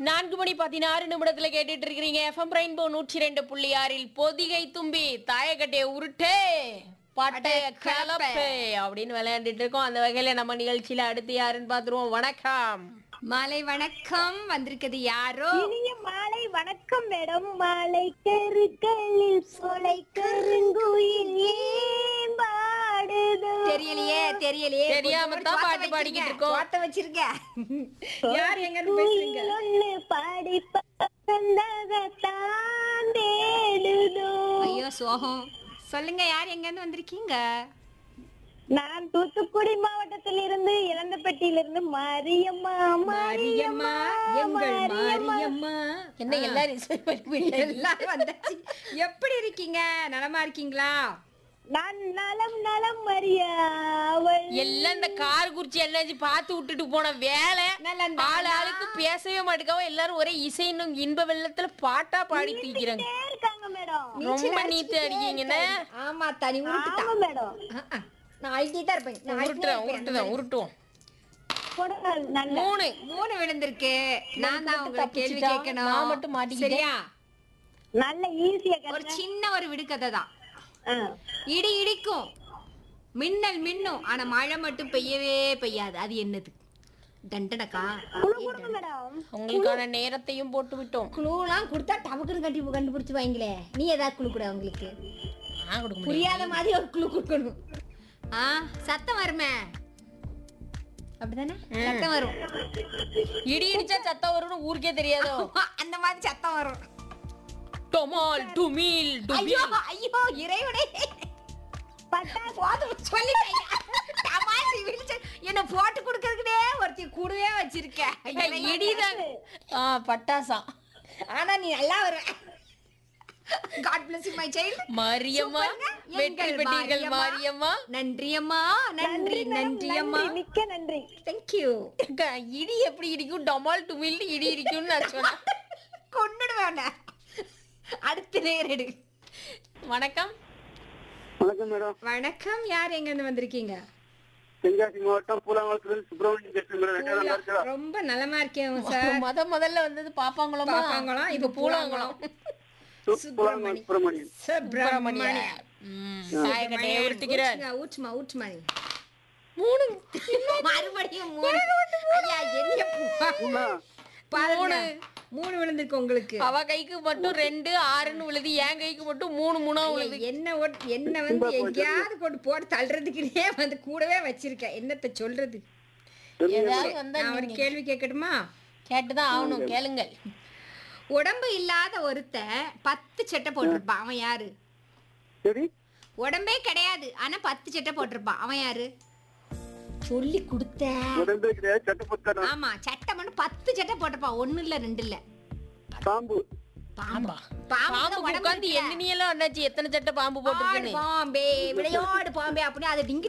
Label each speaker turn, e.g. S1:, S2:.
S1: நான்கு மணி பதினாறு நிமிடத்துல கேட்டுட்டு இருக்கிறீங்க எஃப்எம் ரெயின்போ நூற்றி ரெண்டு புள்ளி ஆறில் பொதிகை தும்பி தாயக்கட்டைய உருட்டே பட்டைய கலப்பே அப்படின்னு விளையாண்டுட்டு இருக்கோம் அந்த வகையில நம்ம நிகழ்ச்சியில அடுத்து யாருன்னு பாத்துருவோம் வணக்கம்
S2: மாலை வணக்கம் வந்திருக்கிறது யாரோ
S3: இனிய மாலை வணக்கம் மேடம் மாலை கருக்களில் சோலை கருங்குயில் ஏன் பாடுதோ
S2: தெரியலையே தெரியலையே
S1: தெரியாம
S2: கொஞ்சம்
S1: தான்
S2: சோத்த
S1: பாட்டு பாடிக்கிட்டு
S2: வச்சிருங்க,
S1: இருக்கோம்.
S2: சோத்த வச்சிருக்க யார் எங்க இருந்து பேசுறீங்க
S3: குயில் ஒண்ணு பாடி பந்தகத்தான் தேடுதோ
S2: ஐயோ சோகம் சொல்லுங்க யார் எங்க இருந்து வந்திருக்கீங்க
S3: நான் தூத்துக்குடி மாவட்டத்தில் இருந்து இளந்தப்பட்டியிலிருந்து மாரியம்மா
S2: மாரியம்மா எங்கள் மாரியம்மா
S1: என்ன எல்லாரும் இசை படிப்பீங்க
S2: எல்லாரும் வந்தாச்சு எப்படி இருக்கீங்க நலமா இருக்கீங்களா
S3: நான் நலம் நலம் மரியா அவள்
S1: எல்லாம் இந்த கார் குறிச்சி எல்லாம் பார்த்து விட்டுட்டு போன வேலை
S2: நலந்தா
S1: ஆள் ஆளுக்கு பேசவே மாட்டேங்கவும் எல்லாரும் ஒரே இசை இன்னும் இன்ப வெள்ளத்துல பாட்டா பாடி தூக்கிறாங்க
S3: இருக்காங்க மேடம்
S1: ரொம்ப நீத்து அடிக்கீங்கன்னு
S2: ஆமா தனி உருட்டுதான்
S3: ஆமா மேடம்
S2: ஆ, ஆ. நான் அழுத்திட்டே தான் இருப்பேன் நான் அழுத்திட்டே
S1: உருட்டுறோம்
S2: இருப்பேன்.
S1: உருட்டுதான் உருட்டுவோம்
S3: போடுங்க, நல்ல
S1: மூணு
S2: மூணு விழுந்திருக்கு நான் தான் உங்களுக்கு கேள்வி
S1: தப்பிச்சிட்டா,
S2: கேட்கணும்
S1: நான் மட்டும் மாட்டிக்கிட்டேன்.
S2: சரியா
S3: நல்ல ஈஸியா
S2: ஒரு சின்ன ஒரு விடுகதை தான்
S3: ஆ.
S2: இடி இடிக்கும் மின்னல் மின்னும் ஆனா மழை மட்டும் பெய்யவே பெய்யாது அது என்னது தண்டனக்கா
S3: குழு கொடுங்க மேடம்
S1: உங்களுக்கான நேரத்தையும் போட்டு விட்டோம்
S2: குழுலாம் கொடுத்தா டபக்குன்னு கட்டி கண்டுபிடிச்சு வாங்களே நீ ஏதாவது குழு கூட உங்களுக்கு
S1: நான் கொடுக்க முடியாது.
S2: புரியாத மாதிரி ஒரு குழு கொடுக்கணும் ஆ சத்தம் வருமே அப்படிதானே சத்தம் வரும்
S1: இடி இடிச்சா சத்தம் வரும்னு ஊருக்கே தெரியாதோ
S2: அந்த மாதிரி சத்தம் வரும்
S1: டொமால் டுமீல்
S2: ஐயோ
S1: டுபீல்
S2: ஐயோ இறைவனே
S3: பட்டாசு
S2: போதும் சொல்லிட்டேன் டமாசி விழிச்சு என்ன போட்டு கொடுக்கறதுக்குனே ஒருத்தி கூடவே வச்சிருக்க
S1: இடிதான் ஆ பட்டாசா
S2: ஆனா நீ நல்லா வருவ God bless my child
S1: Mariyamma வெற்றி பெற்றீர்கள் மாரியம்மா
S2: நன்றி அம்மா நன்றி நன்றி அம்மா
S3: நன்றி, மிக்க நன்றி
S2: தேங்க் யூ
S1: அக்கா, இடி எப்படி இடிக்கும் டொமால் டுமீல் இடி இடிக்கும்னு நான் சொன்னேன்
S2: கொன்னுடுவேன் அடுத்த நேரடு
S1: வணக்கம்
S4: வணக்கம் மேடம்
S2: வணக்கம் யார் எங்க இருந்து வந்திருக்கீங்க
S4: தென்காசி மாவட்டம் பூலாங்குளத்துல சுப்பிரமணியம் பேசுறேன் மேடம் ரெண்டு நல்லா இருக்கா
S2: ரொம்ப நலமா இருக்கேன் சார்
S1: முத முதல்ல வந்தது பாப்பாங்குளமா
S2: பாப்பாங்குளம், இப்ப
S1: பூலாங்குளம்
S4: பூலாங்குளம் சுப்பிரமணியம்
S2: சுப்பிரமணியம்
S1: ம், தாயக்கட்டையை உருட்டுகிறார்
S2: ஊற்றுங்க, ஊற்றுமா ஊற்றுமா நீ.
S1: மூணு
S2: மறுபடியும் மூணு ஐயா என்ன பு-
S4: பூலா,
S2: பாருங்க மூணு விழுந்திருக்கு உங்களுக்கு
S1: அவ கைக்கு மட்டும் ரெண்டு ஆறுன்னு விழுது என் கைக்கு மட்டும் மூணு மூணா விழுது
S2: என்ன ஒட்- என்ன வந்து எங்கேயாவது கொண்டு போட்டு தள்ளுறதுக்குனே வந்து கூடவே வச்சிருக்கேன் என்னத்த சொல்றது
S1: ஏதாவது வந்தா
S2: நான் ஒரு கேள்வி கேட்கட்டுமா
S1: கேட்டுதான் ஆகணும் கேளுங்கள்
S2: உடம்பு இல்லாத ஒருத்தன் பத்து சட்டை போட்டிருப்பான் அவன் யாரு
S4: சரி
S2: உடம்பே கிடையாது ஆனா பத்து சட்டை போட்டிருப்பான் அவன் யாரு சொல்லி கொடுத்த
S4: உடம்பே கிடையாது சட்டை புத்தகம்
S2: ஆமா சட்டை மட்டும் பத்து சட்டை போட்டிருப்பான் ஒண்ணு இல்ல ரெண்டு இல்ல
S4: பாம்பு
S2: பாம்பா
S1: பாம்பு
S2: பாம்பு
S1: உட்காந்து எண்ணினியெல்லாம் அண்ணாச்சி எத்தனை சட்டை பாம்பு போட்டிருக்குன்னு
S2: பாம்பே விளையாடு பாம்பே அப்படின்னு அதை டிங்கி